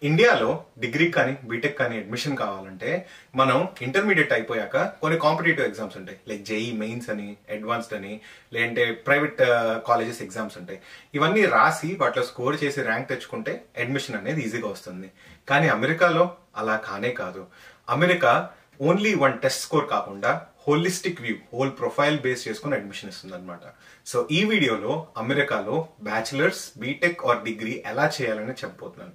ఇండియాలో డిగ్రీ కానీ బీటెక్ కానీ అడ్మిషన్ కావాలంటే మనం ఇంటర్మీడియట్ అయిపోయాక కొన్ని కాంపిటేటివ్ ఎగ్జామ్స్ ఉంటాయి లైక్ జేఈ మెయిన్స్ అని అడ్వాన్స్డ్ అని లేదంటే ప్రైవేట్ కాలేజెస్ ఎగ్జామ్స్ ఉంటాయి ఇవన్నీ రాసి వాటిలో స్కోర్ చేసి ర్యాంక్ తెచ్చుకుంటే అడ్మిషన్ అనేది ఈజీగా వస్తుంది కానీ అమెరికాలో అలా కానే కాదు America only one test score కాకుండా holistic view whole profile base చేసుకుని అడ్మిషన్ ఇస్తుంది అనమాట సో ఈ వీడియోలో అమెరికాలో బ్యాచిలర్స్ బీటెక్ ఆర్ డిగ్రీ ఎలా చేయాలని చెప్పబోతున్నాను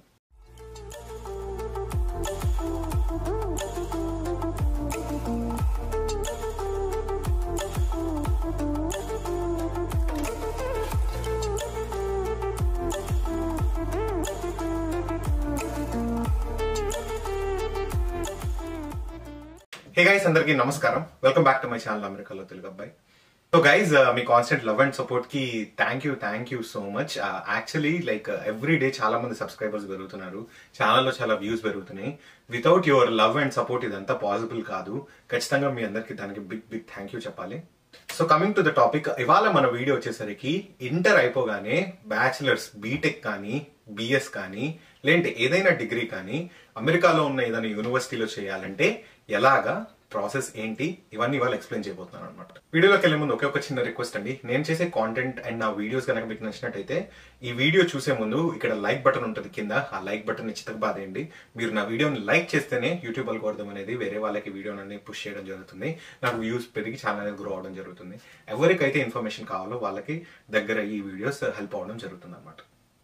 హే గైస్ అందరికీ నమస్కారం welcome back to my channel అమెరికాలో తెలుగు అబ్బాయి సో గైజ్ మీ కాన్స్టెంట్ లవ్ అండ్ సపోర్ట్ కి thank you thank you so much actually like every day చాలా మంది సబ్స్క్రైబర్స్ పెరుగుతున్నారు ఛానల్లో చాలా వ్యూస్ పెరుగుతున్నాయి without your love and support ఇదంతా పాసిబుల్ కాదు ఖచ్చితంగా మీ అందరికి దానికి బిగ్ బిగ్ థ్యాంక్ యూ చెప్పాలి so coming to the topic ఇవాళ మన వీడియో వచ్చేసరికి ఇంటర్ అయిపోగానే బ్యాచిలర్స్ బీటెక్ కానీ బిఎస్ కానీ లేదంటే ఏదైనా డిగ్రీ కానీ అమెరికాలో ఉన్న ఏదైనా యూనివర్సిటీలో చేయాలంటే ఎలాగా ప్రాసెస్ ఏంటి ఇవన్నీ ఇవాళ ఎక్స్ప్లెయిన్ చేయబోతున్నాను అనమాట వీడియోలోకి వెళ్ళే ముందు ఒకే ఒక చిన్న రిక్వెస్ట్ అండి నేను చేసే కాంటెంట్ అండ్ నా వీడియోస్ కనుక మీకు నచ్చినట్టయితే ఈ వీడియో చూసే ముందు ఇక్కడ లైక్ బటన్ ఉంటుంది కింద ఆ లైక్ బటన్ చిత్తకు బాదేయండి మీరు నా వీడియోని లైక్ చేస్తేనే యూట్యూబ్ అల్గోర్థం అనేది వేరే వాళ్ళకి వీడియోని పుష్ చేయడం జరుగుతుంది నాకు వ్యూస్ పెరిగి ఛానల్ గ్రో అవడం జరుగుతుంది ఎవరికైతే ఇన్ఫర్మేషన్ కావాలో వాళ్ళకి దగ్గర ఈ వీడియోస్ హెల్ప్ అవడం జరుగుతుంది అనమాట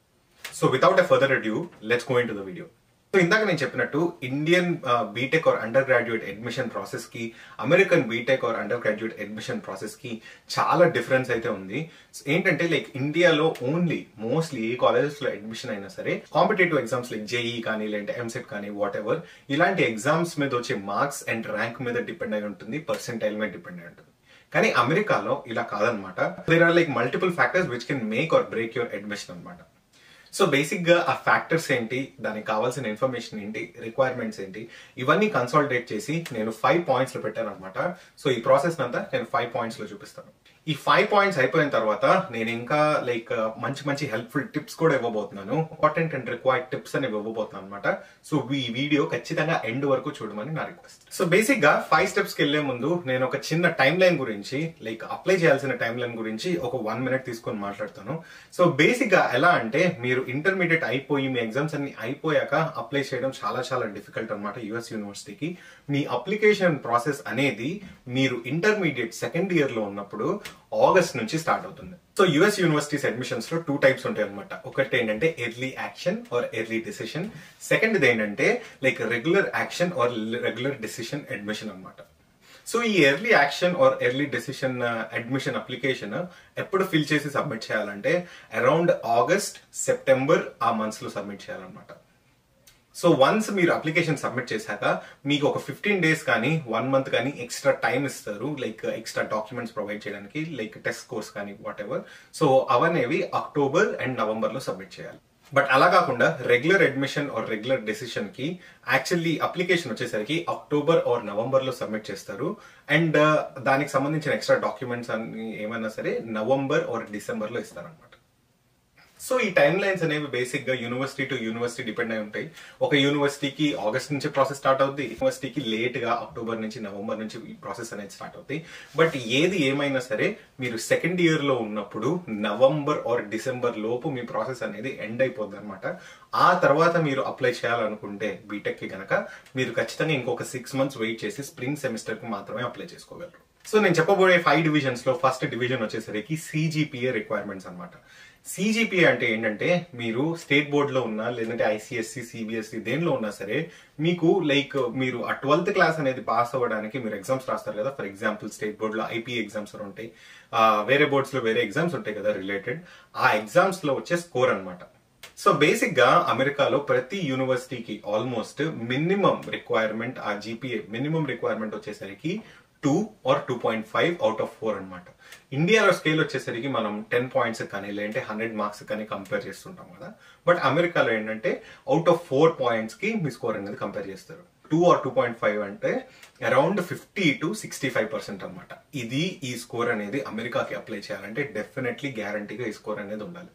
so without a further due let's go into the video so ఇందాక నేను చెప్పినట్టు Indian BTech or undergraduate admission process కి American BTech or undergraduate admission process కి చాలా డిఫరెన్స్ అయితే ఉంది ఏంటంటే లైక్ ఇండియాలో ఓన్లీ మోస్ట్లీ ఏ కాలేజెస్ లో అడ్మిషన్ అయినా సరే కాంపిటేటివ్ ఎగ్జామ్స్ లైక్ జేఈ కానీ లేదంటే ఎంసెట్ కానీ వాట్ ఎవర్ ఇలాంటి ఎగ్జామ్స్ మీద వచ్చే మార్క్స్ అండ్ ర్యాంక్ మీద డిపెండ్ అయి ఉంటుంది పర్సెంటైల్ మీద డిపెండ్ అయి ఉంటుంది కానీ అమెరికాలో ఇలా కాదనమాట there are like multiple factors which can make or break your admission అనమాట సో బేసిక్ గా ఆ ఫ్యాక్టర్స్ ఏంటి దానికి కావాల్సిన ఇన్ఫర్మేషన్ ఏంటి రిక్వైర్మెంట్స్ ఏంటి ఇవన్నీ కన్సాలిడేట్ చేసి నేను ఫైవ్ పాయింట్స్ లో పెట్టాను అనమాట సో ఈ ప్రాసెస్ అంతా నేను ఫైవ్ పాయింట్స్ లో చూపిస్తాను ఈ ఫైవ్ పాయింట్స్ అయిపోయిన తర్వాత నేను ఇంకా లైక్ మంచి మంచి హెల్ప్ఫుల్ టిప్స్ కూడా ఇవ్వబోతున్నాను ఇంపార్టెంట్ అండ్ రిక్వైర్డ్ టిప్స్ అని ఇవ్వబోతున్నాను అనమాట సో ఈ వీడియో ఖచ్చితంగా ఎండ్ వరకు చూడమని నా రిక్వెస్ట్ సో బేసిక్ గా ఫైవ్ స్టెప్స్ కి వెళ్లే ముందు నేను ఒక చిన్న టైం లైన్ గురించి లైక్ అప్లై చేయాల్సిన టైం లైన్ గురించి ఒక వన్ మినిట్ తీసుకొని మాట్లాడతాను సో బేసిక్ గా ఎలా అంటే మీరు ఇంటర్మీడియట్ అయిపోయి మీ ఎగ్జామ్స్ అన్ని అయిపోయాక అప్లై చేయడం చాలా చాలా డిఫికల్ట్ అనమాట యుఎస్ యూనివర్సిటీకి మీ అప్లికేషన్ ప్రాసెస్ అనేది మీరు ఇంటర్మీడియట్ సెకండ్ ఇయర్ లో ఉన్నప్పుడు ఆగస్ట్ నుంచి స్టార్ట్ అవుతుంది సో యుఎస్ యూనివర్సిటీస్ అడ్మిషన్స్ లో టూ టైప్స్ ఉంటాయి అనమాట ఒకటి ఏంటంటే early action or early decision second ఏంటంటే like regular action or regular decision admission అనమాట సో ఈ early action or early decision admission application ఎప్పుడు ఫిల్ చేసి సబ్మిట్ చేయాలంటే అరౌండ్ ఆగస్ట్ సెప్టెంబర్ ఆ మంత్స్ లో సబ్మిట్ చేయాలన్నమాట సో వన్స్ మీరు అప్లికేషన్ సబ్మిట్ చేశాక మీకు ఒక ఫిఫ్టీన్ డేస్ కానీ వన్ మంత్ కానీ ఎక్స్ట్రా టైం ఇస్తారు లైక్ ఎక్స్ట్రా డాక్యుమెంట్స్ ప్రొవైడ్ చేయడానికి లైక్ టెస్ట్ కోర్స్ కానీ వాట్ ఎవర్ సో అవనేవి అక్టోబర్ అండ్ నవంబర్ లో సబ్మిట్ చేయాలి బట్ అలా కాకుండా regular admission or regular decision కి యాక్చువల్లీ అప్లికేషన్ వచ్చేసరికి అక్టోబర్ ఆర్ నవంబర్ లో సబ్మిట్ చేస్తారు అండ్ దానికి సంబంధించిన ఎక్స్ట్రా డాక్యుమెంట్స్ అన్ని ఏమైనా సరే నవంబర్ ఆర్ డిసెంబర్ లో ఇస్తారనమాట సో ఈ టైం లైన్స్ అనేవి బేసిక్ గా యూనివర్సిటీ టు యూనివర్సిటీ డిపెండ్ అయి ఉంటాయి ఒక యూనివర్సిటీకి ఆగస్ట్ నుంచి ప్రాసెస్ స్టార్ట్ అవుతుంది యూనివర్సిటీకి లేట్ గా అక్టోబర్ నుంచి నవంబర్ నుంచి ఈ ప్రాసెస్ అనేది స్టార్ట్ అవుతాయి బట్ ఏది ఏమైనా సరే మీరు సెకండ్ ఇయర్ లో ఉన్నప్పుడు నవంబర్ ఆర్ డిసెంబర్ లోపు మీ ప్రాసెస్ అనేది ఎండ్ అయిపోద్ది అనమాట ఆ తర్వాత మీరు అప్లై చేయాలనుకుంటే బీటెక్ కి గనక మీరు ఖచ్చితంగా ఇంకొక సిక్స్ మంత్స్ వెయిట్ చేసి స్ప్రింగ్ సెమిస్టర్ కి మాత్రమే అప్లై చేసుకోగలరు సో నేను చెప్పబోయే ఫైవ్ డివిజన్స్ లో ఫస్ట్ డివిజన్ వచ్చేసరికి సిజిపిఏ రిక్వైర్మెంట్స్ అనమాట సిజిపిఏ అంటే ఏంటంటే మీరు స్టేట్ బోర్డ్ లో ఉన్నా లేదంటే ఐసిఎస్సి సిబిఎస్సి దేనిలో ఉన్నా సరే మీకు లైక్ మీరు ఆ ట్వెల్త్ క్లాస్ అనేది పాస్ అవ్వడానికి మీరు ఎగ్జామ్స్ రాస్తారు కదా ఫర్ ఎగ్జాంపుల్ స్టేట్ బోర్డ్ లో ఐపీ ఎగ్జామ్స్ ఉంటాయి వేరే బోర్డ్స్ లో వేరే ఎగ్జామ్స్ ఉంటాయి కదా రిలేటెడ్ ఆ ఎగ్జామ్స్ లో వచ్చే స్కోర్ అనమాట సో బేసిక్ గా అమెరికాలో ప్రతి యూనివర్సిటీకి ఆల్మోస్ట్ మినిమం రిక్వైర్మెంట్ ఆ జీపీఏ మినిమం రిక్వైర్మెంట్ వచ్చేసరికి two or two point five out of four అనమాట ఇండియాలో స్కేల్ వచ్చేసరికి మనం టెన్ పాయింట్స్ కానీ లేదంటే హండ్రెడ్ మార్క్స్ కానీ కంపేర్ చేస్తుంటాం కదా బట్ అమెరికాలో ఏంటంటే అవుట్ ఆఫ్ ఫోర్ పాయింట్స్ కి మీ స్కోర్ అనేది కంపేర్ చేస్తారు two or two point five అంటే around fifty to sixty five percent అనమాట ఇది ఈ స్కోర్ అనేది అమెరికాకి అప్లై చేయాలంటే డెఫినెట్లీ గ్యారంటీగా ఈ స్కోర్ అనేది ఉండాలి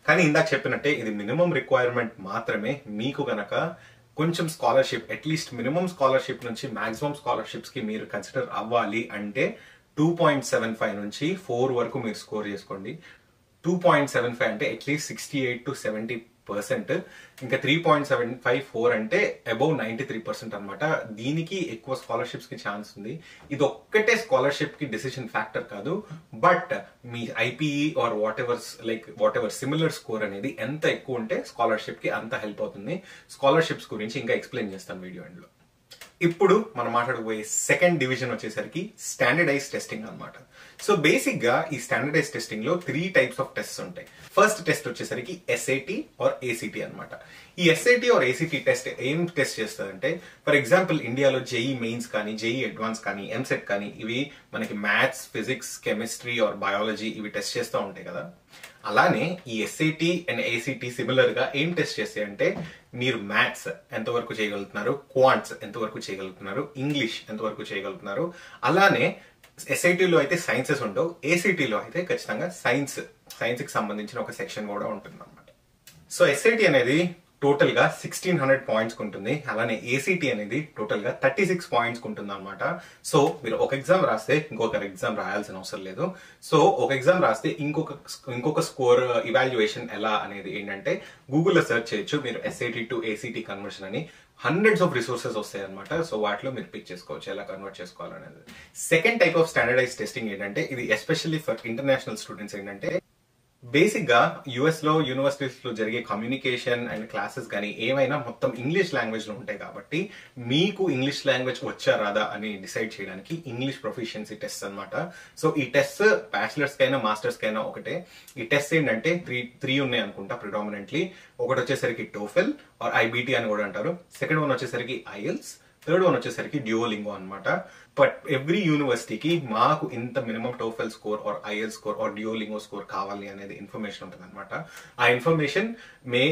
కానీ ఇందాక చెప్పినట్టే ఇది మినిమం రిక్వైర్మెంట్ మాత్రమే మీకు గనక కొంచెం స్కాలర్షిప్ అట్లీస్ట్ మినిమం స్కాలర్షిప్ నుంచి మాక్సిమం స్కాలర్షిప్స్ కి మీరు కన్సిడర్ అవ్వాలి అంటే టూ పాయింట్ సెవెన్ ఫైవ్ నుంచి ఫోర్ వరకు మీరు స్కోర్ చేసుకోండి టూ పాయింట్ సెవెన్ ఫైవ్ అంటే at least sixty eight to seventy percent ఇంకా three point seven five four అంటే అబౌవ్ నైన్టీ త్రీ పర్సెంట్ అనమాట దీనికి ఎక్కువ స్కాలర్షిప్స్ కి ఛాన్స్ ఉంది ఇది ఒక్కటే స్కాలర్షిప్ కి డెసిషన్ ఫ్యాక్టర్ కాదు బట్ మీ IPE or whatever like whatever similar score అనేది ఎంత ఎక్కువ ఉంటే స్కాలర్షిప్ కి అంత హెల్ప్ అవుతుంది స్కాలర్షిప్స్ గురించి ఇంకా ఎక్స్ప్లెయిన్ చేస్తాను వీడియో ఎండ్లో ఇప్పుడు మనం మాట్లాడబోయే సెకండ్ డివిజన్ వచ్చేసరికి స్టాండర్డైజ్ టెస్టింగ్ అన్నమాట సో బేసిక్ గా ఈ స్టాండర్డైజ్ టెస్టింగ్ లో త్రీ టైప్స్ ఆఫ్ టెస్ట్ ఉంటాయి ఫస్ట్ టెస్ట్ వచ్చేసరికి ఎస్ఐటి ఆర్ ఏసీటీ అన్నమాట ఈ ఎస్ఐటి ఆర్ ఏసీటీ టెస్ట్ ఏం టెస్ట్ చేస్తుందంటే ఫర్ ఎగ్జాంపుల్ ఇండియాలో జేఈ మెయిన్స్ కానీ జేఈ అడ్వాన్స్ కానీ ఎంసెట్ కానీ ఇవి మనకి maths physics chemistry or biology ఇవి టెస్ట్ చేస్తూ ఉంటాయి కదా అలానే ఈ ఎస్ఐటి అండ్ ఏసీటీ సిమిలర్ గా ఏం టెస్ట్ చేస్తాయి అంటే మీరు మ్యాథ్స్ ఎంతవరకు చేయగలుగుతున్నారు క్వాంట్స్ ఎంతవరకు చేయగలుగుతున్నారు ఇంగ్లీష్ ఎంతవరకు చేయగలుగుతున్నారు అలానే ఎస్ఐటీలో అయితే సైన్సెస్ ఉండవు ఏసీటీలో అయితే ఖచ్చితంగా సైన్స్ సైన్స్ కి సంబంధించిన ఒక సెక్షన్ కూడా ఉంటుంది అనమాట సో ఎస్ఐటి అనేది టోటల్ గా సిక్స్టీన్ హండ్రెడ్ పాయింట్స్ ఉంటుంది అలానే ఏసీటీ అనేది టోటల్ గా థర్టీ సిక్స్ పాయింట్స్ ఉంటుంది అనమాట సో మీరు ఒక ఎగ్జామ్ రాస్తే ఇంకొక ఎగ్జామ్ రాయాల్సిన అవసరం లేదు సో ఒక ఎగ్జామ్ రాస్తే ఇంకొక ఇంకొక స్కోర్ ఇవాల్యుయేషన్ ఎలా అనేది ఏంటంటే గూగుల్లో సెర్చ్ చేయొచ్చు మీరు ఎస్ఐటి టు ఏసీటీ కన్వర్షన్ అని హండ్రెడ్స్ ఆఫ్ రిసోర్సెస్ వస్తాయి అనమాట సో వాటిలో మీరు పిక్ చేసుకోవచ్చు ఎలా కన్వర్ట్ చేసుకోవాలనేది second type of standardise testing ఏంటంటే ఇది ఎస్పెషల్లీ ఫర్ ఇంటర్నేషనల్ స్టూడెంట్స్ ఏంటంటే బేసిక్ గా యుఎస్ లో యూనివర్సిటీస్ లో జరిగే కమ్యూనికేషన్ అండ్ క్లాసెస్ కానీ ఏమైనా మొత్తం ఇంగ్లీష్ లాంగ్వేజ్ లో ఉంటాయి కాబట్టి మీకు ఇంగ్లీష్ లాంగ్వేజ్ వచ్చా రాదా అని డిసైడ్ చేయడానికి ఇంగ్లీష్ ప్రొఫిషియన్సీ టెస్ట్ అన్నమాట సో ఈ టెస్ట్ బ్యాచిలర్స్ కైనా మాస్టర్స్ కైనా ఒకటే ఈ టెస్ట్ ఏంటంటే త్రీ త్రీ ఉన్నాయి అనుకుంటా ప్రిడామినెంట్లీ ఒకటి వచ్చేసరికి టోఫెల్ ఆర్ ఐబిటి అని కూడా అంటారు సెకండ్ వన్ వచ్చేసరికి ఐఎల్స్ థర్డ్ వన్ వచ్చేసరికి డ్యూలింగో అనమాట బట్ ఎవ్రీ యూనివర్సిటీకి మాకు ఇంత మినిమం టోఫెల్ స్కోర్ ఆర్ ఐఎల్ స్కోర్ ఆర్ డ్యూలింగో స్కోర్ కావాలి అనేది ఇన్ఫర్మేషన్ ఉంటుంది అనమాట ఆ ఇన్ఫర్మేషన్ మే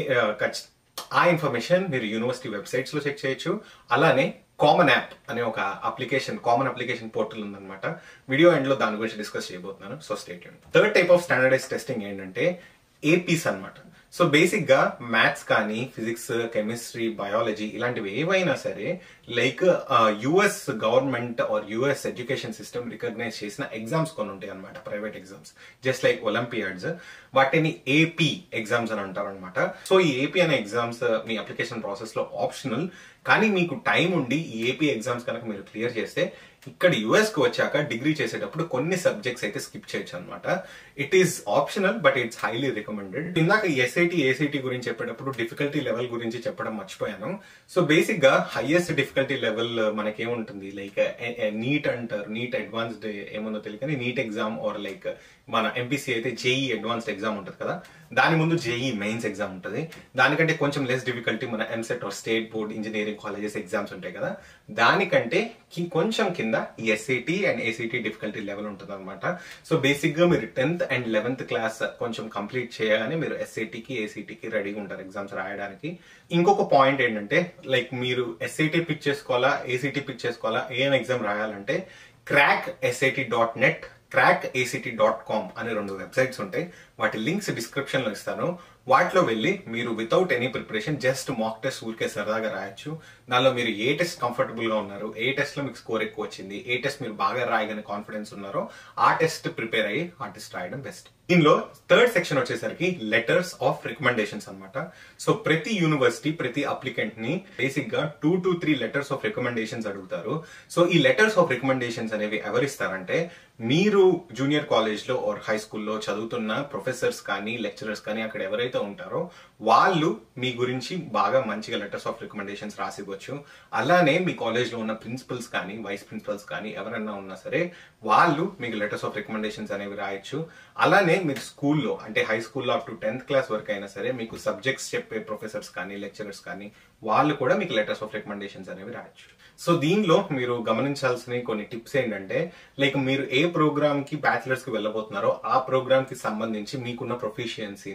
ఆ ఇన్ఫర్మేషన్ మీరు యూనివర్సిటీ వెబ్సైట్స్ లో చెక్ చేయొచ్చు అలానే కామన్ యాప్ అనే ఒక అప్లికేషన్ కామన్ అప్లికేషన్ పోర్టల్ ఉందన్నమాట వీడియో ఎండ్ లో దాని గురించి డిస్కస్ చేయబోతున్నాను so state third type of standardise testing ఏంటంటే ఏపీస్ అనమాట సో బేసిక్ గా మ్యాథ్స్ కానీ ఫిజిక్స్ కెమిస్ట్రీ బయాలజీ ఇలాంటివి ఏవైనా సరే like US government or US education system recognise చేసిన ఎగ్జామ్స్ కొన్ని ఉంటాయి అనమాట private exams just like olympiads వాటిని ఏపీ ఎగ్జామ్స్ అని అంటారు అనమాట సో ఈ ఏపీ అనే ఎగ్జామ్స్ మీ అప్లికేషన్ ప్రాసెస్ లో ఆప్షనల్ కానీ మీకు టైం ఉండి ఈ ఏపీ ఎగ్జామ్స్ కనుక మీరు క్లియర్ చేస్తే ఇక్కడ యుఎస్ కి వచ్చాక డిగ్రీ చేసేటప్పుడు కొన్ని సబ్జెక్ట్స్ అయితే స్కిప్ చేయొచ్చు అనమాట it is optional but it's highly recommended ఇందాక ఎస్ఐటి ఏసైటి గురించి చెప్పేటప్పుడు డిఫికల్టీ లెవెల్ గురించి చెప్పడం మర్చిపోయాను సో బేసిక్ గా హైయెస్ట్ డిఫికల్టీ లెవెల్ మనకేముంటుంది లైక్ నీట్ అంటారు నీట్ అడ్వాన్స్డ్ ఏముందో తెలియదు కానీ నీట్ ఎగ్జామ్ ఆర్ లైక్ మన ఎంపీసీ అయితే జేఈ అడ్వాన్స్డ్ ఎగ్జామ్ ఉంటుంది కదా దాని ముందు జేఈ మెయిన్స్ ఎగ్జామ్ ఉంటుంది దానికంటే కొంచెం లెస్ డిఫికల్టీ మన EAMCET or state board engineering colleges exams ఉంటాయి కదా దానికంటే కొంచెం కింద ఈ SAT and ACT difficulty level ఉంటుంది అనమాట సో బేసిక్ గా మీరు టెన్త్ అండ్ లెవెన్త్ క్లాస్ కొంచెం కంప్లీట్ చేయగానే మీరు ఎస్ఐటికి ఏసీటీకి రెడీగా ఉంటారు ఎగ్జామ్స్ రాయడానికి ఇంకొక పాయింట్ ఏంటంటే లైక్ మీరు ఎస్ఐటి పిక్ చేసుకోవాలా ఏసీటీ పిక్ చేసుకోవాలా ఏం ఎగ్జామ్ రాయాలంటే crack SAT dot net crack ACT dot com అనే రెండు వెబ్సైట్స్ ఉంటాయి వాటి లింక్స్ డిస్క్రిప్షన్ లో ఇస్తాను వాటిలో వెళ్ళి మీరు without any preparation just mock test ఊరికే సరదాగా రాయొచ్చు దానిలో మీరు ఏ టెస్ట్ కంఫర్టబుల్ గా ఉన్నారు ఏ టెస్ట్ లో మీకు స్కోర్ ఎక్కువ వచ్చింది ఏ టెస్ట్ మీరు బాగా రాయగనే కాన్ఫిడెన్స్ ఉన్నారో ఆ టెస్ట్ ప్రిపేర్ అయ్యి ఆ టెస్ట్ రాయడం బెస్ట్ దీనిలో థర్డ్ సెక్షన్ వచ్చేసరికి లెటర్స్ ఆఫ్ రికమెండేషన్స్ అనమాట సో ప్రతి యూనివర్సిటీ ప్రతి అప్లికెంట్ ని బేసిక్ గా two to three letters of recommendations అడుగుతారు సో ఈ లెటర్స్ ఆఫ్ రికమెండేషన్స్ అనేవి ఎవరిస్తారంటే మీరు జూనియర్ కాలేజ్ లో ఆర్ హై స్కూల్లో చదువుతున్న ప్రొఫెసర్స్ కానీ లెక్చరర్స్ కానీ అక్కడ ఎవరైతే ఉంటారో వాళ్ళు మీ గురించి బాగా మంచిగా లెటర్స్ ఆఫ్ రికమెండేషన్స్ రాసివ్వచ్చు అలానే మీ కాలేజ్ లో ఉన్న ప్రిన్సిపల్స్ కానీ వైస్ ప్రిన్సిపల్స్ కానీ ఎవరైనా ఉన్నా సరే వాళ్ళు మీకు లెటర్స్ ఆఫ్ రికమెండేషన్స్ అనేవి రాయొచ్చు అలానే మీరు స్కూల్లో అంటే హై స్కూల్లో అప్ టు టెన్త్ క్లాస్ వరకు అయినా సరే మీకు సబ్జెక్ట్స్ చెప్పే ప్రొఫెసర్స్ కానీ లెక్చరర్స్ కానీ వాళ్ళు కూడా మీకు లెటర్స్ ఆఫ్ రికమెండేషన్స్ అనేవి రాయొచ్చు సో దీనిలో మీరు గమనించాల్సిన కొన్ని టిప్స్ ఏంటంటే లైక్ మీరు ఏ ప్రోగ్రామ్ కి బ్యాచిలర్స్ కి వెళ్ళబోతున్నారో ఆ ప్రోగ్రామ్ కి సంబంధించి మీకున్న ప్రొఫిషియన్సీని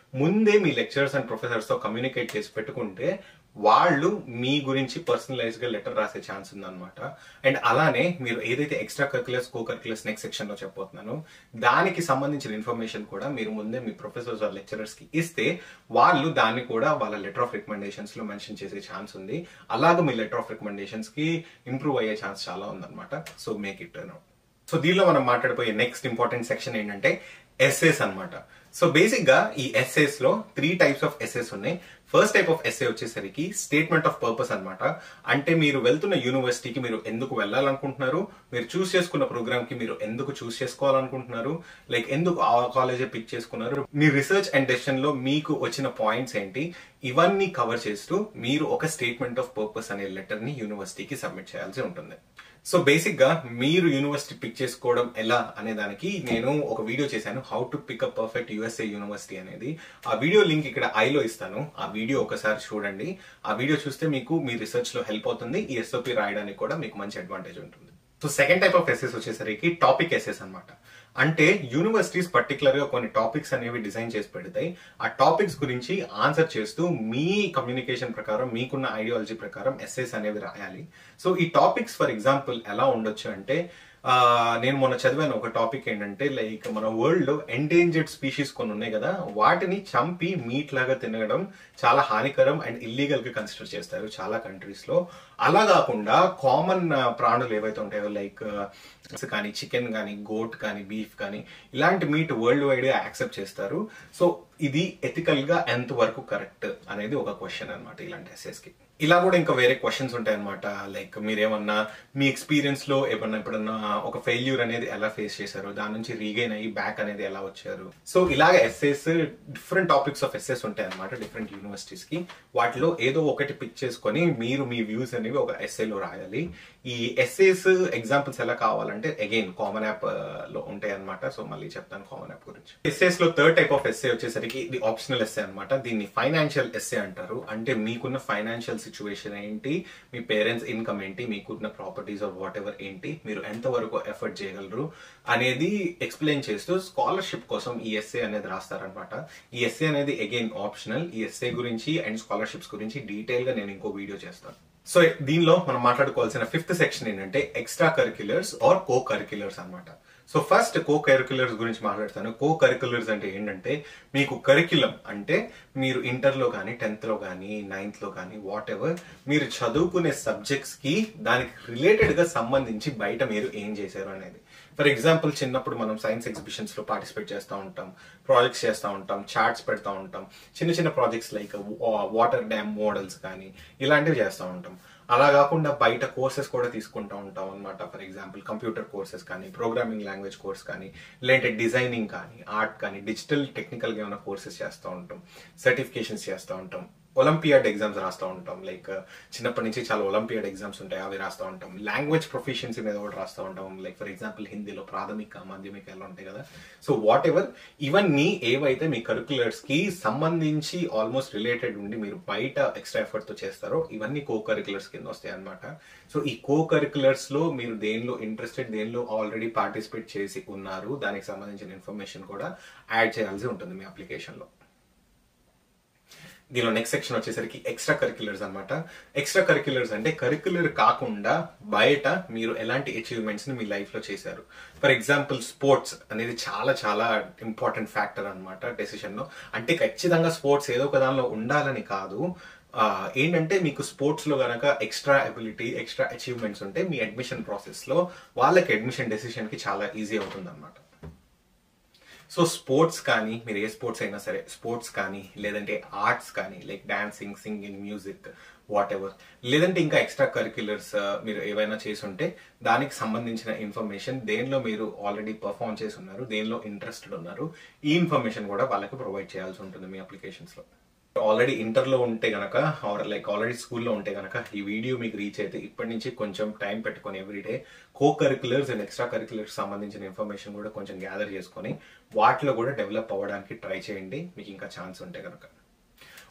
ముందే మీ లెక్చరర్స్ అండ్ ప్రొఫెసర్స్ తో కమ్యూనికేట్ చేసి పెట్టుకుంటే వాళ్ళు మీ గురించి పర్సనలైజ్ గా లెటర్ రాసే ఛాన్స్ ఉందన్నమాట అండ్ అలానే మీరు ఏదైతే extra curriculars co curriculars next section లో చెప్పబోతున్నాను దానికి సంబంధించిన ఇన్ఫర్మేషన్ కూడా మీరు ముందే మీ ప్రొఫెసర్స్ ఆర్ లెక్చరర్స్ కి ఇస్తే వాళ్ళు దాన్ని కూడా వాళ్ళ లెటర్ ఆఫ్ రికమెండేషన్స్ లో మెన్షన్ చేసే ఛాన్స్ ఉంది అలాగే మీ లెటర్ ఆఫ్ రికమెండేషన్స్ కి ఇంప్రూవ్ అయ్యే ఛాన్స్ చాలా ఉందన్నమాట so make it now so దీనిలో మనం మాట్లాడిపోయే నెక్స్ట్ ఇంపార్టెంట్ సెక్షన్ ఏంటంటే ఎస్ఏస్ అన్నమాట సో బేసిక్ గా ఈ ఎస్ఏస్ లో త్రీ టైప్స్ ఆఫ్ ఎస్ఏస్ ఉన్నాయి ఫస్ట్ టైప్ ఆఫ్ ఎస్ఏ వచ్చేసరికి స్టేట్మెంట్ ఆఫ్ పర్పస్ అన్నమాట అంటే మీరు వెళ్తున్న యూనివర్సిటీకి మీరు ఎందుకు వెళ్ళాలనుకుంటున్నారు మీరు చూస్ చేసుకున్న ప్రోగ్రామ్ కి మీరు ఎందుకు చూస్ చేసుకోవాలనుకుంటున్నారు లైక్ ఎందుకు ఆ కాలేజే పిక్ చేసుకున్నారు మీ రీసెర్చ్ అండ్ డెసిషన్ లో మీకు వచ్చిన పాయింట్స్ ఏంటి ఇవన్నీ కవర్ చేస్తూ మీరు ఒక స్టేట్మెంట్ ఆఫ్ పర్పస్ అనే లెటర్ ని యూనివర్సిటీకి సబ్మిట్ చేయాల్సి ఉంటుంది సో బేసిక్ గా మీరు యూనివర్సిటీ పిక్ చేసుకోవడం ఎలా అనే దానికి నేను ఒక వీడియో చేశాను how to pick up perfect USA university అనేది ఆ వీడియో లింక్ ఇక్కడ ఐలో ఇస్తాను ఆ వీడియో ఒకసారి చూడండి ఆ వీడియో చూస్తే మీకు మీ రీసెర్చ్ లో హెల్ప్ అవుతుంది ఈ ఎస్ఓపి రాయడానికి కూడా మీకు మంచి అడ్వాంటేజ్ ఉంటుంది so second type of essays వచ్చేసరికి టాపిక్ ఎస్ఎస్ అన్నమాట అంటే యూనివర్సిటీస్ పర్టికులర్ గా కొన్ని టాపిక్స్ అనేవి డిజైన్ చేసి పెడతాయి ఆ టాపిక్స్ గురించి ఆన్సర్ చేస్తూ మీ కమ్యూనికేషన్ ప్రకారం మీకున్న ఐడియాలజీ ప్రకారం ఎస్ఎస్ అనేవి రాయాలి సో ఈ టాపిక్స్ ఫర్ ఎగ్జాంపుల్ ఎలా ఉండొచ్చు అంటే ఆ, నేను మొన్న చదివాను ఒక టాపిక్ ఏంటంటే లైక్ మన వరల్డ్ లో ఎండేంజర్డ్ స్పీషీస్ కొన్ని ఉన్నాయి కదా వాటిని చంపి మీట్ లాగా తినడం చాలా హానికరం అండ్ ఇల్లీగల్ గా కన్సిడర్ చేస్తారు చాలా కంట్రీస్ లో అలా కాకుండా కామన్ ప్రాణులు ఏవైతే ఉంటాయో లైక్ కానీ చికెన్ కానీ గోట్ కానీ బీఫ్ కానీ ఇలాంటి మీట్ వరల్డ్ వైడ్ గా యాక్సెప్ట్ చేస్తారు సో ఇది ఎథికల్ గా ఎంత వరకు కరెక్ట్ అనేది ఒక క్వశ్చన్ అన్నమాట ఇలాంటి ఎస్ఎస్ కి ఇలా కూడా ఇంకా వేరే క్వశ్చన్స్ ఉంటాయి అనమాట లైక్ మీరేమన్నా మీ ఎక్స్పీరియన్స్ లో ఏమన్నా ఎప్పుడన్నా ఒక ఫెయిల్యూర్ అనేది ఎలా ఫేస్ చేశారు దాని నుంచి రీగైన్ అయ్యి బ్యాక్ అనేది ఎలా వచ్చారు సో ఇలాగ essays different topics of essays ఉంటాయి అనమాట డిఫరెంట్ యూనివర్సిటీస్ కి వాటిలో ఏదో ఒకటి పిక్ చేసుకొని మీరు మీ వ్యూస్ అనేవి ఒక ఎస్ఏలో రాయాలి ఈ ఎస్ఏస్ ఎగ్జాంపుల్స్ ఎలా కావాలంటే అగైన్ కామన్ యాప్ లో ఉంటాయి అనమాట సో మళ్ళీ చెప్తాను కామన్ యాప్ గురించి ఎస్ఏస్ లో థర్డ్ టైప్ ఆఫ్ ఎస్ఏ వచ్చేసరికి ఇది ఆప్షనల్ ఎస్ఏ అనమాట దీన్ని ఫైనాన్షియల్ ఎస్ఏ అంటారు అంటే మీకున్న ఫైనాన్షియల్ సిచ్యువేషన్ ఏంటి మీ పేరెంట్స్ ఇన్కమ్ ఏంటి మీకున్న ప్రాపర్టీస్ ఆర్ వాట్ ఎవర్ ఏంటి మీరు ఎంత వరకు ఎఫర్ట్ చేయగలరు అనేది ఎక్స్ప్లెయిన్ చేస్తూ స్కాలర్షిప్ కోసం ఈ ఎస్ఏ అనేది రాస్తారనమాట ఈ ఎస్ఏ అనేది అగైన్ ఆప్షనల్ ఈ ఎస్ఏ గురించి అండ్ స్కాలర్షిప్స్ గురించి డీటెయిల్ గా నేను ఇంకో వీడియో చేస్తాను సో దీనిలో మనం మాట్లాడుకోవాల్సిన ఫిఫ్త్ సెక్షన్ ఏంటంటే extra curriculars or co curriculars అన్నమాట సో ఫస్ట్ కో కరిక్యులర్స్ గురించి మాట్లాడతాను కో కరిక్యులర్స్ అంటే ఏంటంటే మీకు కరిక్యులం అంటే మీరు ఇంటర్ లో కానీ టెన్త్ లో కానీ నైన్త్ లో కానీ వాట్ ఎవర్ మీరు చదువుకునే సబ్జెక్ట్స్ కి దానికి రిలేటెడ్ గా సంబంధించి బయట మీరు ఏం చేశారు అనేది ఫర్ ఎగ్జాంపుల్ చిన్నప్పుడు మనం సైన్స్ ఎగ్జిబిషన్స్ లో పార్టిసిపేట్ చేస్తూ ఉంటాం ప్రాజెక్ట్స్ చేస్తూ ఉంటాం చార్ట్స్ పెడతా ఉంటాం చిన్న చిన్న projects like water dam models కానీ ఇలాంటివి చేస్తూ ఉంటాం అలా కాకుండా బయట కోర్సెస్ కూడా తీసుకుంటూ ఉంటాం అనమాట ఫర్ ఎగ్జాంపుల్ కంప్యూటర్ కోర్సెస్ కానీ ప్రోగ్రామింగ్ లాంగ్వేజ్ కోర్స్ కానీ లేదంటే డిజైనింగ్ కానీ ఆర్ట్ కానీ డిజిటల్ టెక్నికల్ గా ఏమైనా కోర్సెస్ చేస్తూ ఉంటాం సర్టిఫికేషన్స్ చేస్తూ ఉంటాం ఒలింపియాడ్ ఎగ్జామ్స్ రాస్తూ ఉంటాం లైక్ చిన్నప్పటి నుంచి చాలా ఒలింపియాడ్ ఎగ్జామ్స్ ఉంటాయి అవి రాస్తూ ఉంటాం లాంగ్వేజ్ ప్రొఫిషియన్సీ మీద కూడా రాస్తూ ఉంటాం లైక్ ఫర్ ఎగ్జాంపుల్ హిందీలో ప్రాథమిక మాధ్యమిక ఎలా ఉంటాయి కదా సో వాట్ ఎవర్ ఇవన్నీ ఏవైతే మీ కరికులర్స్ కి సంబంధించి ఆల్మోస్ట్ రిలేటెడ్ ఉండి మీరు బయట ఎక్స్ట్రా ఎఫర్ట్ తో చేస్తారో ఇవన్నీ కో కరికులర్స్ కింద వస్తాయి అనమాట సో ఈ కో కరికులర్స్ లో మీరు దేనిలో ఇంట్రెస్టెడ్ దేనిలో ఆల్రెడీ పార్టిసిపేట్ చేసి ఉన్నారు దానికి సంబంధించిన ఇన్ఫర్మేషన్ కూడా యాడ్ చేయాల్సి ఉంటుంది మీ అప్లికేషన్ లో దీనిలో నెక్స్ట్ సెక్షన్ వచ్చేసరికి ఎక్స్ట్రా కరిక్యులర్స్ అనమాట ఎక్స్ట్రా కరిక్యులర్స్ అంటే కరిక్యులర్ కాకుండా బయట మీరు ఎలాంటి అచీవ్మెంట్స్ ని మీ లైఫ్ లో చేశారు ఫర్ ఎగ్జాంపుల్ స్పోర్ట్స్ అనేది చాలా చాలా ఇంపార్టెంట్ ఫ్యాక్టర్ అనమాట డెసిషన్ లో అంటే ఖచ్చితంగా స్పోర్ట్స్ ఏదో ఒక దానిలో ఉండాలని కాదు ఆ, ఏంటంటే మీకు స్పోర్ట్స్ లో గనక ఎక్స్ట్రా అబిలిటీ ఎక్స్ట్రా అచీవ్మెంట్స్ ఉంటే మీ అడ్మిషన్ ప్రాసెస్ లో వాళ్ళకి అడ్మిషన్ డెసిషన్ కి చాలా ఈజీ అవుతుంది అనమాట సో స్పోర్ట్స్ కానీ మీరు ఏ స్పోర్ట్స్ అయినా సరే స్పోర్ట్స్ కానీ లేదంటే ఆర్ట్స్ కానీ like dancing singing music whatever లేదంటే ఇంకా ఎక్స్ట్రా కరిక్యులర్స్ మీరు ఏవైనా చేసి ఉంటే దానికి సంబంధించిన ఇన్ఫర్మేషన్ దేనిలో మీరు ఆల్రెడీ పర్ఫామ్ చేసి ఉన్నారు దేనిలో ఇంట్రెస్టెడ్ ఉన్నారు ఈ ఇన్ఫర్మేషన్ కూడా వాళ్ళకి ప్రొవైడ్ చేయాల్సి ఉంటుంది మీ అప్లికేషన్స్ లో ఆల్రెడీ ఇంటర్ లో ఉంటే గనక ఆర్ లైక్ ఆల్రెడీ స్కూల్లో ఉంటే గనక ఈ వీడియో మీకు రీచ్ అయితే ఇప్పటి నుంచి కొంచెం టైం పెట్టుకొని everyday co curriculars and extra curriculars సంబంధించిన ఇన్ఫర్మేషన్ కూడా కొంచెం గ్యాదర్ చేసుకొని వాటిలో కూడా డెవలప్ అవ్వడానికి ట్రై చేయండి మీకు ఇంకా ఛాన్స్ ఉంటే గనక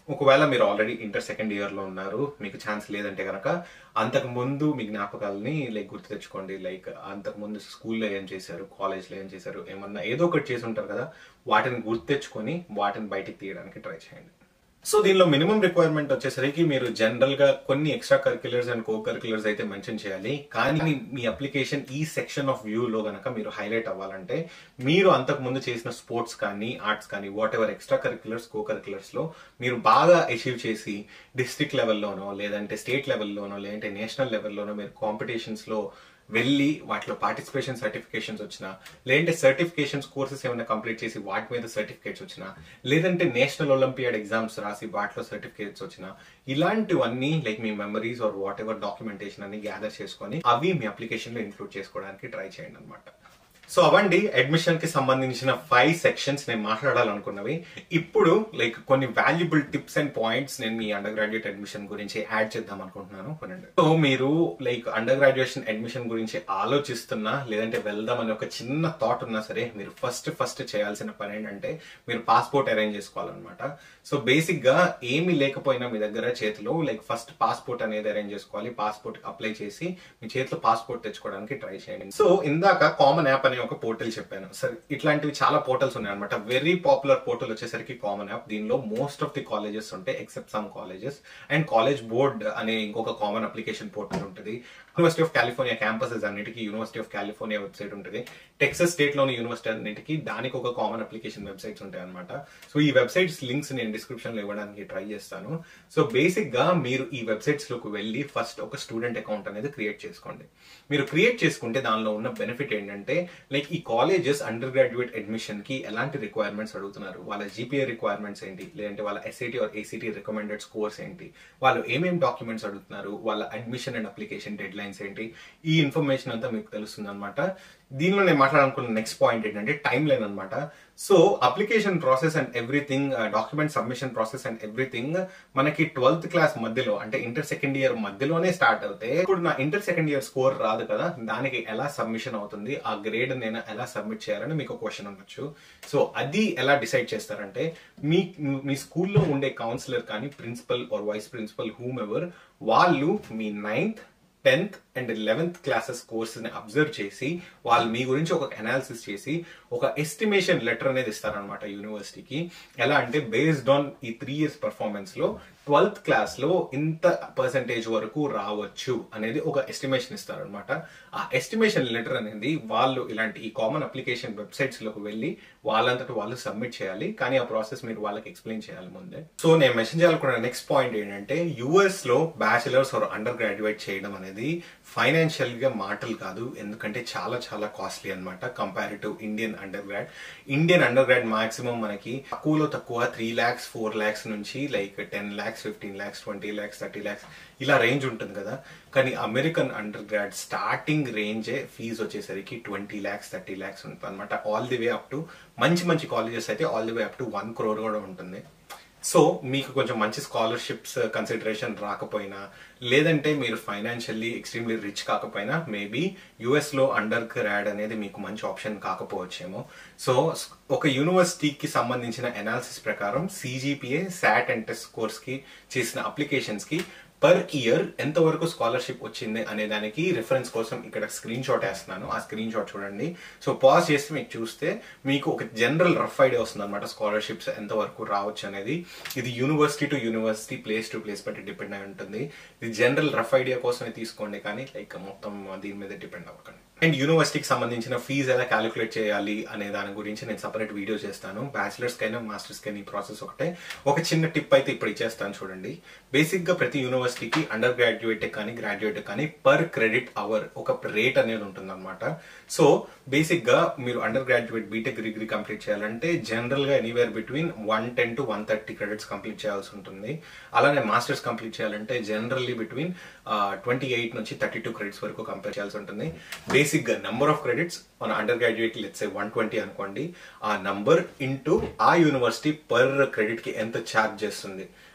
ఒకవేళ మీరు ఆల్రెడీ ఇంటర్ సెకండ్ ఇయర్ లో ఉన్నారు మీకు ఛాన్స్ లేదంటే కనుక అంతకు ముందు మీ జ్ఞాపకాలని లైక్ గుర్తు తెచ్చుకోండి లైక్ అంతకు ముందు స్కూల్లో ఏం చేశారు కాలేజ్లో ఏం చేశారు ఏమన్నా ఏదో ఒకటి చేసి ఉంటారు కదా వాటిని గుర్తు తెచ్చుకొని వాటిని బయటికి తీయడానికి ట్రై చేయండి సో దీనిలో మినిమం రిక్వైర్మెంట్ వచ్చేసరికి మీరు జనరల్ గా కొన్ని extra curriculars and co curriculars అయితే మెన్షన్ చేయాలి కానీ మీ- మీ అప్లికేషన్ ఈ సెక్షన్ ఆఫ్ వ్యూ లో గనక మీరు హైలైట్ అవ్వాలంటే మీరు అంతకు ముందు చేసిన స్పోర్ట్స్ కానీ ఆర్ట్స్ కానీ whatever extra curriculars co curriculars లో మీరు బాగా అచీవ్ చేసి డిస్ట్రిక్ట్ లెవెల్లోనో లేదంటే స్టేట్ లెవెల్లోనో లేదంటే నేషనల్ లెవెల్లోనో మీరు కాంపిటీషన్స్ లో వెళ్ళి వాటిలో పార్టిసిపేషన్ సర్టిఫికేషన్స్ వచ్చినా లేదంటే సర్టిఫికేషన్స్ కోర్సెస్ ఏమైనా కంప్లీట్ చేసి వాటి మీద సర్టిఫికేట్స్ వచ్చినా లేదంటే నేషనల్ ఒలింపియాడ్ ఎగ్జామ్స్ రాసి వాటిలో సర్టిఫికేట్స్ వచ్చినా ఇలాంటివన్నీ లైక్ మీ memories or whatever documentation అన్ని గ్యాదర్ చేసుకొని అవి మీ అప్లికేషన్ లో ఇంక్లూడ్ చేసుకోవడానికి ట్రై చేయండి అనమాట సో అవండి అడ్మిషన్ కి సంబంధించిన ఫైవ్ సెక్షన్స్ నేను మాట్లాడాలనుకున్నవి ఇప్పుడు లైక్ కొన్ని వాల్యుబుల్ టిప్స్ అండ్ పాయింట్స్ నేను మీ అండర్ గ్రాడ్యుయేట్ అడ్మిషన్ గురించి యాడ్ చేద్దాం అనుకుంటున్నాను కొనండి సో మీరు లైక్ అండర్ గ్రాడ్యుయేషన్ అడ్మిషన్ గురించి ఆలోచిస్తున్నా లేదంటే వెళ్దాం అనే ఒక చిన్న థాట్ ఉన్నా సరే మీరు ఫస్ట్ ఫస్ట్ చేయాల్సిన పని ఏంటంటే మీరు పాస్పోర్ట్ అరేంజ్ చేసుకోవాలన్నమాట సో బేసిక్ గా ఏమీ లేకపోయినా మీ దగ్గర చేతిలో లైక్ ఫస్ట్ పాస్పోర్ట్ అనేది అరేంజ్ చేసుకోవాలి పాస్పోర్ట్ అప్లై చేసి మీ చేతిలో పాస్పోర్ట్ తెచ్చుకోవడానికి ట్రై చేయండి సో ఇందాక కామన్ యాప్ అనే ఒక పోర్టల్ చెప్పాను సరే ఇట్లాంటివి చాలా పోర్టల్స్ ఉన్నాయి అనమాట వెరీ పాపులర్ పోర్టల్ వచ్చేసరికి కామన్ యాప్ దీనిలో మోస్ట్ ఆఫ్ ది కాలేజెస్ ఉంటాయి except some colleges and college board అనే ఇంకొక కామన్ అప్లికేషన్ పోర్టల్ ఉంటుంది యూనివర్సిటీ ఆఫ్ కాలిఫోర్నియా క్యాంపసెస్ అన్నిటికీ యూనివర్సిటీ ఆఫ్ కాలిఫోర్నియా వెబ్సైట్ ఉంటుంది టెక్సస్ స్టేట్ లోని యూనివర్సిటీ అన్నిటికీ దానికి ఒక కామన్ అప్లికేషన్ వెబ్సైట్స్ ఉంటాయి అనమాట సో ఈ వెబ్సైట్స్ లింక్స్ నేను డిస్క్రిప్షన్ లో ఇవ్వడానికి ట్రై చేస్తాను సో బేసిక్ గా మీరు ఈ వెబ్సైట్స్ లోకి వెళ్ళి ఫస్ట్ ఒక స్టూడెంట్ అకౌంట్ అనేది క్రియేట్ చేసుకోండి మీరు క్రియేట్ చేసుకుంటే దానిలో ఉన్న బెనిఫిట్ ఏంటంటే లైక్ ఈ కాలేజెస్ అండర్ గ్రాడ్యుయేట్ అడ్మిషన్ కి ఎలాంటి రిక్వైర్మెంట్స్ అడుగుతున్నారు వాళ్ళ జీపీఏ రిక్వైర్మెంట్స్ ఏంటి లేదంటే వాళ్ళ SAT or ACT recommended scores ఏంటి వాళ్ళు ఏమేం డాక్యుమెంట్స్ అడుగుతున్నారు వాళ్ళ admission and application deadlines ఏంటి ఈ ఇన్ఫర్మేషన్ అంతా మీకు తెలుస్తుంది అనమాట దీనిలో నేను మాట్లాడాలనుకున్న నెక్స్ట్ పాయింట్ ఏంటంటే టైం లైన్ అనమాట so application process and everything document submission process and everything మనకి ట్వెల్త్ క్లాస్ మధ్యలో అంటే ఇంటర్ సెకండ్ ఇయర్ మధ్యలోనే స్టార్ట్ అవుతాయి ఇప్పుడు నా ఇంటర్ సెకండ్ ఇయర్ స్కోర్ రాదు కదా దానికి ఎలా సబ్మిషన్ అవుతుంది ఆ గ్రేడ్ నేను ఎలా సబ్మిట్ చేయాలని మీకు క్వశ్చన్ ఉండొచ్చు సో అది ఎలా డిసైడ్ చేస్తారంటే మీ మీ స్కూల్లో ఉండే కౌన్సిలర్ కానీ principal or vice principal whomever వాళ్ళు మీ ninth tenth and eleventh classes course ని అబ్జర్వ్ చేసి వాళ్ళు మీ గురించి ఒక అనాలిసిస్ చేసి ఒక ఎస్టిమేషన్ లెటర్ అనేది ఇస్తారనమాట యూనివర్సిటీకి ఎలా అంటే బేస్డ్ ఆన్ ఈ త్రీ ఇయర్స్ పర్ఫార్మెన్స్ లో ట్వెల్త్ క్లాస్ లో ఇంత పర్సంటేజ్ వరకు రావచ్చు అనేది ఒక ఎస్టిమేషన్ ఇస్తారనమాట ఆ ఎస్టిమేషన్ లెటర్ అనేది వాళ్ళు ఇలాంటి ఈ కామన్ అప్లికేషన్ వెబ్సైట్స్ లోకి వెళ్ళి వాళ్ళంతట వాళ్ళు సబ్మిట్ చేయాలి కానీ ఆ ప్రాసెస్ మీరు వాళ్ళకి ఎక్స్ప్లెయిన్ చేయాలి ముందే సో నేను మెసేజ్ చేయాలనుకున్న నెక్స్ట్ పాయింట్ ఏంటంటే యుఎస్ లో బ్యాచిలర్స్ ఆర్ అండర్ గ్రాడ్యుయేట్ చేయడం అనేది ఫైనాన్షియల్ గా మాటలు కాదు ఎందుకంటే చాలా చాలా కాస్ట్లీ అనమాట comparative Indian undergrad Indian undergrad maximum మనకి తక్కువలో తక్కువ త్రీ ల్యాక్స్ ఫోర్ ల్యాక్స్ నుంచి like ten lakhs fifteen lakhs twenty lakhs thirty lakhs ఇలా రేంజ్ ఉంటుంది కదా కానీ అమెరికన్ అండర్ గ్రాడ్ స్టార్టింగ్ రేంజే ఫీజు వచ్చేసరికి ట్వంటీ ల్యాక్స్ థర్టీ ల్యాక్స్ ఉంటుంది అనమాట all the way up to మంచి మంచి కాలేజెస్ అయితే all the way up to one crore కూడా ఉంటుంది సో మీకు కొంచెం మంచి స్కాలర్షిప్స్ కన్సిడరేషన్ రాకపోయినా లేదంటే మీరు ఫైనాన్షియల్లీ ఎక్స్ట్రీమ్లీ రిచ్ కాకపోయినా మేబీ యుఎస్ లో అండర్ గ్రాడ్ అనేది మీకు మంచి ఆప్షన్ కాకపోవచ్చేమో సో ఒక యూనివర్సిటీకి సంబంధించిన అనాలిసిస్ ప్రకారం CGPA SAT and test course కి చేసిన అప్లికేషన్స్ కి పర్ ఇయర్ ఎంత వరకు స్కాలర్షిప్ వచ్చింది అనే దానికి రిఫరెన్స్ కోసం ఇక్కడ స్క్రీన్ షాట్ వేస్తున్నాను ఆ స్క్రీన్ షాట్ చూడండి సో పాజ్ చేసి మీకు చూస్తే మీకు ఒక జనరల్ రఫ్ ఐడియా వస్తుంది అనమాట స్కాలర్షిప్స్ ఎంత వరకు రావచ్చు అనేది ఇది university to university place to place బట్టి డిపెండ్ అయి ఉంటుంది ఇది జనరల్ రఫ్ ఐడియా కోసమే తీసుకోండి కానీ లైక్ మొత్తం దీని మీద డిపెండ్ అవ్వకండి అండ్ యూనివర్సిటీకి సంబంధించిన ఫీజు ఎలా క్యాలిక్యులేట్ చేయాలి అనే దాని గురించి నేను సపరేట్ వీడియో చేస్తాను బ్యాచిలర్స్ కైనా మాస్టర్స్ కైనా ఈ ప్రాసెస్ ఒకటే ఒక చిన్న టిప్ అయితే ఇప్పుడు ఇచ్చేస్తాను చూడండి బేసిక్ గా ప్రతి యూనివర్సిటీకి అండర్ గ్రాడ్యుయేట్ కానీ గ్రాడ్యుయేట్ కానీ పర్ క్రెడిట్ అవర్ ఒక రేట్ అనేది ఉంటుంది అనమాట సో బేసిక్ గా మీరు undergraduate BTech degree complete చేయాలంటే జనరల్ గా anywhere between one ten to one thirty credits complete చేయాల్సి ఉంటుంది అలానే మాస్టర్స్ కంప్లీట్ చేయాలంటే జనరల్లీ బిట్వీన్ ట్వంటీ ఎయిట్ నుంచి థర్టీ టూ క్రెడిట్స్ వరకు కంప్లీట్ చేయాల్సి ఉంటుంది బేసిక్ గా నెంబర్ ఆఫ్ క్రెడిట్స్ మన undergraduate let's one twenty అనుకోండి ఆ నంబర్ ఇంటూ ఆ యూనివర్సిటీ పర్ క్రెడిట్ కి ఎంత ఛార్జ్ చేస్తుంది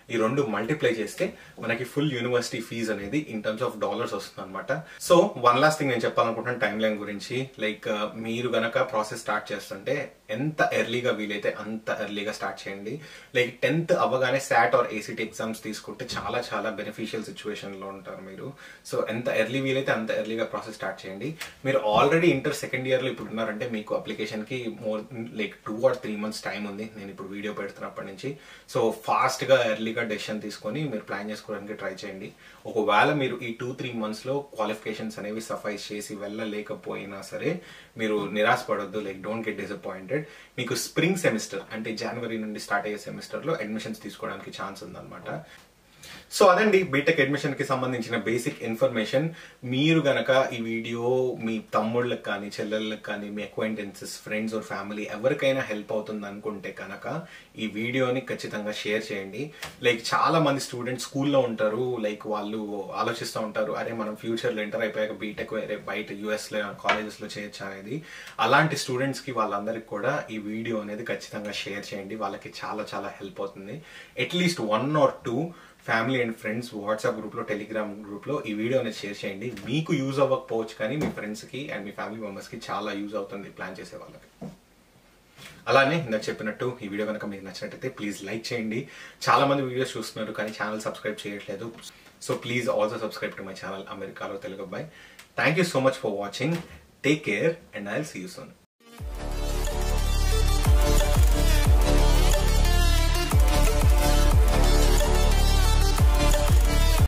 ఈ రెండు మల్టిప్లై చేస్తే మనకి ఫుల్ యూనివర్సిటీ ఫీజ్ అనేది ఇన్ టర్మ్స్ ఆఫ్ డాలర్స్ వస్తుంది అనమాట సో వన్ లాస్ట్ థింగ్ నేను చెప్పాలనుకుంటున్నాను టైం లైన్ గురించి లైక్ మీరు గనక ప్రాసెస్ స్టార్ట్ చేస్తుంటే ఎంత ఎర్లీగా వీలైతే అంత ఎర్లీగా స్టార్ట్ చేయండి లైక్ టెన్త్ అవ్వగానే శాట్ ఆర్ ఏసీటీ ఎగ్జామ్స్ తీసుకుంటే చాలా చాలా బెనిఫిషియల్ సిచ్యువేషన్ లో ఉంటారు మీరు సో ఎంత ఎర్లీ వీలైతే అంత ఎర్లీగా ప్రాసెస్ స్టార్ట్ చేయండి మీరు ఆల్రెడీ ఇంటర్ సెకండ్ ఇయర్ లో ఇప్పుడు ఉన్నారంటే మీకు అప్లికేషన్ కి more like two or three months time ఉంది నేను ఇప్పుడు వీడియో పెడుతున్నప్పటి నుంచి సో ఫాస్ట్ గా ఎర్లీగా డెసిషన్ తీసుకొని మీరు ప్లాన్ చేసుకోవడానికి ట్రై చేయండి ఒకవేళ మీరు ఈ టూ త్రీ మంత్స్ లో క్వాలిఫికేషన్స్ అనేవి సఫైజ్ చేసి వెళ్ళలేకపోయినా సరే మీరు నిరాశపడొద్దు లైక్ డోంట్ గెట్ డిసప్పాయింటెడ్ మీకు స్ప్రింగ్ సెమిస్టర్ అంటే జనవరి నుండి స్టార్ట్ అయ్యే సెమిస్టర్ లో అడ్మిషన్స్ తీసుకోవడానికి ఛాన్స్ ఉందన్నమాట సో అదండి బీటెక్ అడ్మిషన్ కి సంబంధించిన బేసిక్ ఇన్ఫర్మేషన్ మీరు గనక ఈ వీడియో మీ తమ్ముళ్ళకి కానీ చెల్లెళ్ళకి కానీ మీ అక్వైంటెన్సెస్ ఫ్రెండ్స్ ఆర్ ఫ్యామిలీ ఎవరికైనా హెల్ప్ అవుతుంది అనుకుంటే కనుక ఈ వీడియోని ఖచ్చితంగా షేర్ చేయండి లైక్ చాలా మంది స్టూడెంట్స్ స్కూల్లో ఉంటారు లైక్ వాళ్ళు ఆలోచిస్తూ ఉంటారు అరే మనం ఫ్యూచర్లో ఇంటర్ అయిపోయాక బీటెక్ వేరే బయట యూఎస్ లో కాలేజెస్ లో చేయొచ్చు అనేది అలాంటి స్టూడెంట్స్ కి వాళ్ళందరికీ కూడా ఈ వీడియో అనేది ఖచ్చితంగా షేర్ చేయండి వాళ్ళకి చాలా చాలా హెల్ప్ అవుతుంది at least one or two family and friends WhatsApp గ్రూప్లో టెలిగ్రామ్ గ్రూప్లో ఈ వీడియో అనేది షేర్ చేయండి మీకు యూజ్ అవ్వకపోవచ్చు కానీ మీ ఫ్రెండ్స్కి అండ్ మీ ఫ్యామిలీ మెంబర్స్కి చాలా యూజ్ అవుతుంది ప్లాన్ చేసే వాళ్ళకి అలానే ఇందాక చెప్పినట్టు ఈ వీడియో కనుక మీకు నచ్చినట్టయితే ప్లీజ్ లైక్ చేయండి చాలా మంది వీడియోస్ చూస్తున్నారు కానీ ఛానల్ సబ్స్క్రైబ్ చేయట్లేదు so please also subscribe to my channel అమెరికాలో తెలుగు అబ్బాయి thank you so much for watching take care and I see you son